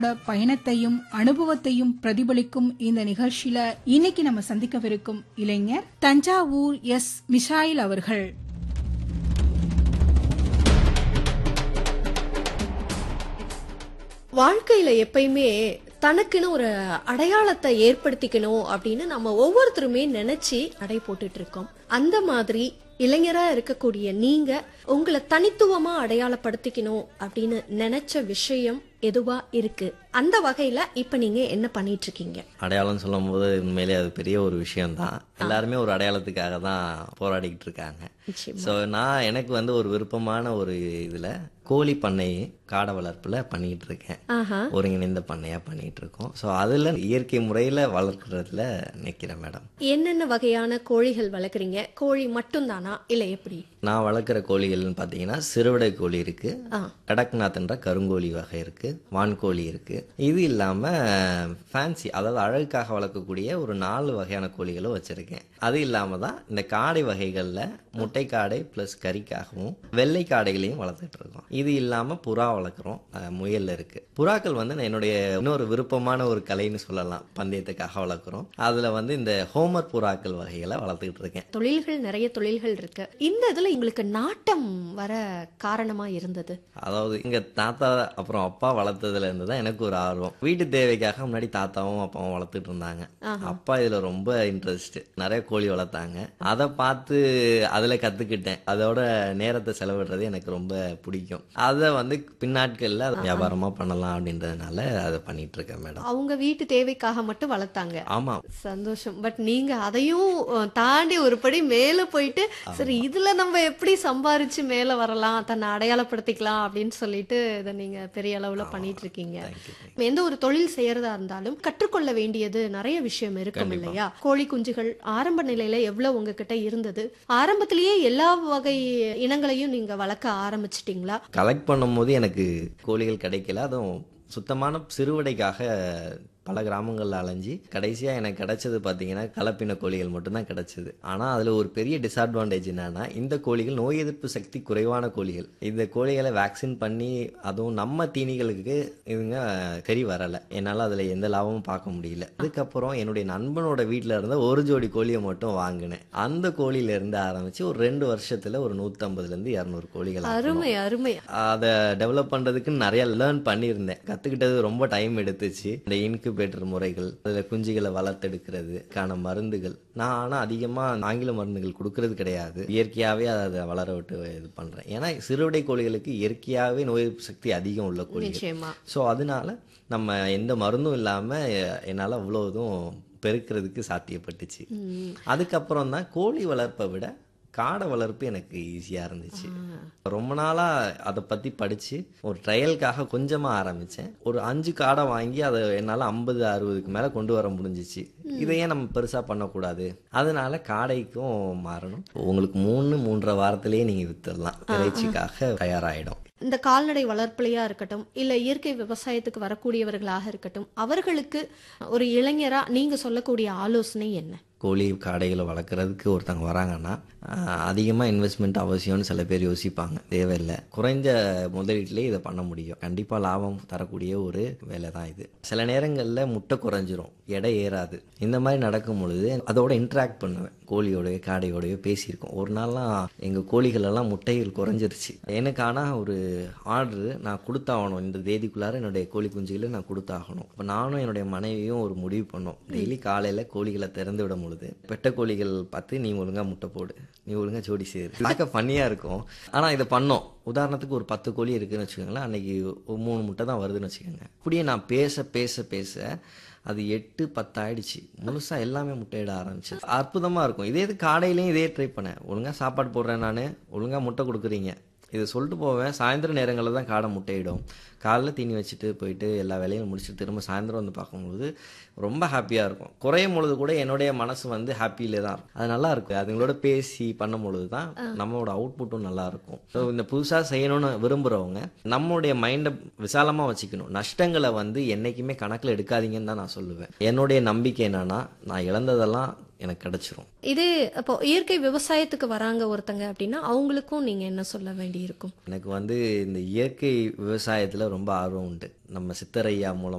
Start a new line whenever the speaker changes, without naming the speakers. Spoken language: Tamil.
பயணத்தையும் அனுபவத்தையும் பிரதிபலிக்கும் இந்த நிகழ்ச்சியில இன்னைக்கு நம்ம சந்திக்கவிருக்கும் இளைஞர் தஞ்சாவூர் எஸ் மிஷாயில் அவர்கள்
வாழ்க்கையில எப்பயுமே தனக்குன்னு ஒரு அடையாளத்தை ஏற்படுத்திக்கணும் அப்படின்னு நம்ம ஒவ்வொருத்தருமே நினைச்சு அடை போட்டுட்டு இருக்கோம் அந்த மாதிரி இளைஞரா இருக்கக்கூடிய நீங்க உங்களை தனித்துவமா அடையாளப்படுத்திக்கணும் அப்படின்னு நினைச்ச விஷயம் எதுவா இருக்கு அந்த வகையில இப்ப நீங்க என்ன பண்ணிட்டு இருக்கீங்க
அடையாளம் சொல்லும் போது உண்மையிலே அது பெரிய ஒரு விஷயம்தான் எல்லாருமே ஒரு அடையாளத்துக்காக தான் போராடிக்கிட்டு இருக்காங்க
நிச்சயமா.
ஸோ நான் எனக்கு வந்து ஒரு விருப்பமான ஒரு இதுல கோழி பண்ணை காடை வளர்ப்புல பண்ணிட்டு இருக்கேன்
ஆஹா
ஒருங்கிணைந்த பண்ணையா பண்ணிட்டு இருக்கோம் ஸோ அதுல இயற்கை முறையில வளர்க்கறதுல நிக்கிறேன் மேடம்
என்னென்ன வகையான கோழிகள் வளர்க்குறீங்க கோழி மட்டும்தானா இல்ல எப்படி
நான் வளர்க்குற கோழிகள்னு பார்த்தீங்கன்னா சிறுவிடை கோழி இருக்கு
ஆ.
கடக்நாத்ன்ற கருங்கோழி வகை இருக்கு வான்கோழி இருக்கு இது இல்லாம ஃபேன்சி அதாவது அழகுக்காக வளர்க்கக்கூடிய ஒரு நாலு வகையான கோழிகளும் வச்சிருக்கேன் அது இல்லாம தான் இந்த காடை வகைகள்ல முட்டை காடை பிளஸ் கறிக்காகவும் வெள்ளை காடைகளையும் வளர்த்துட்டு இருக்கோம் இது இல்லாம புறா வளர்க்குறோம் அஹ், முயல் இருக்கு புறாக்கள் வந்து நான் என்னுடைய இன்னொரு விருப்பமான ஒரு கலைன்னு சொல்லலாம் பந்தயத்துக்காக வளர்க்குறோம் அதுல வந்து இந்த ஹோமர் புறாக்கள் வகைகளை வளர்த்துக்கிட்டு இருக்கேன்
தொழில்கள் நிறைய தொழில்கள் இருக்கு இந்த இதுல உங்களுக்கு நாட்டம் வர காரணமா இருந்தது
அதாவது எங்க தாத்தா அப்புறம் அப்பா வளர்த்ததுல இருந்து தான் எனக்கு ஒரு ஆர்வம் வீட்டு தேவைக்காக முன்னாடி தாத்தாவும் அப்பாவும் வளர்த்துட்டு இருந்தாங்க அப்பா இதுல ரொம்ப இன்ட்ரெஸ்ட் நிறைய கோழி வளர்த்தாங்க அதை பார்த்து அதுல கத்துக்கிட்டேன் அதோட நேரத்தை செலவிடுறது எனக்கு ரொம்ப பிடிக்கும் அதை வந்து பின்னாட்கள்ல அதை வியாபாரமா பண்ணலாம் அப்படின்றதுனால அதை பண்ணிட்டு இருக்கேன் மேடம்
அவங்க வீட்டு தேவைக்காக மட்டும் வளர்த்தாங்க
ஆமா
சந்தோஷம் பட் நீங்க அதையும் அஹ், தாண்டி ஒரு படி மேல போயிட்டு சரி இதுல நம்ம எப்படி சம்பாரிச்சு மேல வரலாம் தன்னை அடையாளப்படுத்திக்கலாம் அப்படின்னு சொல்லிட்டு இதை நீங்க பெரிய அளவுல பண்ணிட்டு இருக்கீங்க எந்த ஒரு தொழில் செய்யறதா இருந்தாலும் கற்றுக்கொள்ள வேண்டியது நிறைய விஷயம் இருக்கும் இல்லையா கோழி குஞ்சுகள் ஆரம்ப நிலையில எவ்வளவு உங்ககிட்ட இருந்தது ஆரம்பத்திலேயே எல்லா வகை இனங்களையும் நீங்க வளர்க்க ஆரம்பிச்சிட்டீங்களா
கலெக்ட் பண்ணும்போது எனக்கு கோழிகள் கிடைக்கல அதுவும் சுத்தமான சிறுவிடைக்காக பல கிராமங்கள்ல அலைஞ்சு கடைசியா எனக்கு கிடைச்சது பாத்தீங்கன்னா கலப்பின கோழிகள் மட்டும்தான் கிடைச்சது ஆனா அதுல ஒரு பெரிய டிஸ்அட்வான்டேஜ் என்னன்னா இந்த கோழிகள் நோய் எதிர்ப்பு சக்தி குறைவான கோழிகள் இந்த கோழிகளை வேக்சின் பண்ணி அதுவும் நம்ம தீனிகளுக்கு இதுங்க சரி வரல என்னால அதுல எந்த லாபமும் பார்க்க முடியல அதுக்கப்புறம் என்னுடைய நண்பனோட வீட்ல இருந்த ஒரு ஜோடி கோழியை மட்டும் வாங்கினேன் அந்த கோழியில இருந்து ஆரம்பிச்சு ஒரு ரெண்டு வருஷத்துல ஒரு நூத்தம்பதுல இருந்து இரநூறு கோழிகள் ஆக்கணும்.
அருமை அருமை
அதை டெவலப் பண்றதுக்கு நிறைய லேர்ன் பண்ணியிருந்தேன் கத்துக்கிட்டது ரொம்ப டைம் எடுத்துச்சு இந்த இன்குபேட்டர் முறைகள் அதுல குஞ்சுகளை வளர்த்தெடுக்கிறதுக்கான மருந்துகள் நான் ஆனா அதிகமா ஆங்கில மருந்துகள் கொடுக்கறது கிடையாது இயற்கையாவே அதை வளர விட்டு இது பண்றேன் ஏன்னா சிறுவிடை கோழிகளுக்கு இயற்கையாவே நோய் எதிர்ப்பு சக்தி அதிகம் உள்ள கோழிகள்
நிச்சயமா
ஸோ அதனால நம்ம எந்த மருந்தும் இல்லாம என்னால அவ்வளோ இதுவும் பெருக்கிறதுக்கு சாத்தியப்பட்டுச்சு அதுக்கப்புறம் தான் கோழி வளர்ப்பை விட காடை வளர்ப்பு எனக்கு ஈஸியா இருந்துச்சு ரொம்ப நாளா அதை பத்தி படிச்சு ஒரு ட்ரையலுக்காக கொஞ்சமா ஆரம்பிச்சேன் ஒரு அஞ்சு காடை வாங்கி அதை என்னால ஐம்பது அறுபதுக்கு மேல கொண்டு வர முடிஞ்சிச்சு இதை ஏன் நம்ம பெருசா பண்ணக்கூடாது அதனால காடைக்கும் மாறணும் உங்களுக்கு மூணு மூன்றரை வாரத்திலேயே நீங்க வித்துடலாம் இறைச்சிக்காக தயாராயிடும்
இந்த கால்நடை வளர்ப்புலையா இருக்கட்டும் இல்ல இயற்கை விவசாயத்துக்கு வரக்கூடியவர்களாக இருக்கட்டும் அவர்களுக்கு ஒரு இளைஞரா நீங்க சொல்லக்கூடிய ஆலோசனை என்ன
கோழி காடைகளை வளர்க்குறதுக்கு ஒருத்தவங்க வராங்கன்னா அதிகமாக இன்வெஸ்ட்மெண்ட் அவசியம்னு சில பேர் யோசிப்பாங்க தேவையில்லை குறைஞ்ச முதலீட்டிலே இதை பண்ண முடியும் கண்டிப்பாக லாபம் தரக்கூடிய ஒரு வேலை தான் இது சில நேரங்களில் முட்டை குறைஞ்சிரும் எடை ஏறாது இந்த மாதிரி நடக்கும் பொழுது அதோட இன்ட்ராக்ட் பண்ணுவேன் கோழியோடய காடையோடய பேசியிருக்கோம் ஒரு நாள்லாம் எங்கள் கோழிகள் எல்லாம் முட்டைகள் குறைஞ்சிருச்சு எனக்கு ஆனால் ஒரு ஆர்டர் நான் கொடுத்தாகணும் இந்த தேதிக்குள்ளார என்னுடைய கோழி குஞ்சுகளை நான் கொடுத்தாகணும் இப்போ நானும் என்னுடைய மனைவியும் ஒரு முடிவு பண்ணோம் டெய்லி காலையில் கோழிகளை திறந்து விடும் பொழுது பெட்ட கோழிகள் பார்த்து நீ ஒழுங்கா முட்டை போடு நீ ஒழுங்கா ஜோடி சேரு பார்க்க பண்ணியா இருக்கும் ஆனால் இதை பண்ணோம் உதாரணத்துக்கு ஒரு பத்து கோழி இருக்குன்னு வச்சுக்கோங்களேன் அன்னைக்கு ஒரு மூணு முட்டை தான் வருதுன்னு வச்சுக்கோங்க அப்படியே நான் பேச பேச பேச அது எட்டு பத்து ஆயிடுச்சு முழுசா எல்லாமே முட்டையிட ஆரம்பிச்சு அற்புதமா இருக்கும் இதே இது காடையிலையும் இதே ட்ரை பண்ணேன் ஒழுங்கா சாப்பாடு போடுறேன் நான் ஒழுங்கா முட்டை கொடுக்குறீங்க இதை சொல்லிட்டு போவேன் சாயந்தர நேரங்களில் தான் காடை முட்டையிடும் காலைல தீனி வச்சுட்டு போயிட்டு எல்லா வேலையும் முடிச்சுட்டு திரும்ப சாயந்தரம் வந்து பார்க்கும்போது ரொம்ப ஹாப்பியாக இருக்கும் குறையும் பொழுது கூட என்னுடைய மனசு வந்து ஹாப்பியிலே தான் இருக்கும் அது நல்லா இருக்கும் அதுங்களோட பேசி பண்ணும் பொழுது தான் நம்மளோட அவுட்புட்டும் நல்லா இருக்கும் ஸோ இந்த புதுசாக செய்யணும்னு விரும்புகிறவங்க நம்மளுடைய மைண்டை விசாலமாக வச்சுக்கணும் நஷ்டங்களை வந்து என்றைக்குமே கணக்கில் எடுக்காதீங்கன்னு தான் நான் சொல்லுவேன் என்னுடைய நம்பிக்கை என்னன்னா நான் இழந்ததெல்லாம் எனக்கு கிடைச்சிரும்
இதே அப்போ இயற்கை விவசாயத்துக்கு வராங்க ஒருத்தங்க அப்படின்னா அவங்களுக்கும் நீங்க என்ன சொல்ல வேண்டி இருக்கும்
எனக்கு வந்து இந்த இயற்கை விவசாயத்தில் ரொம்ப ஆர்வம் உண்டு நம்ம சித்தரையா மூலம்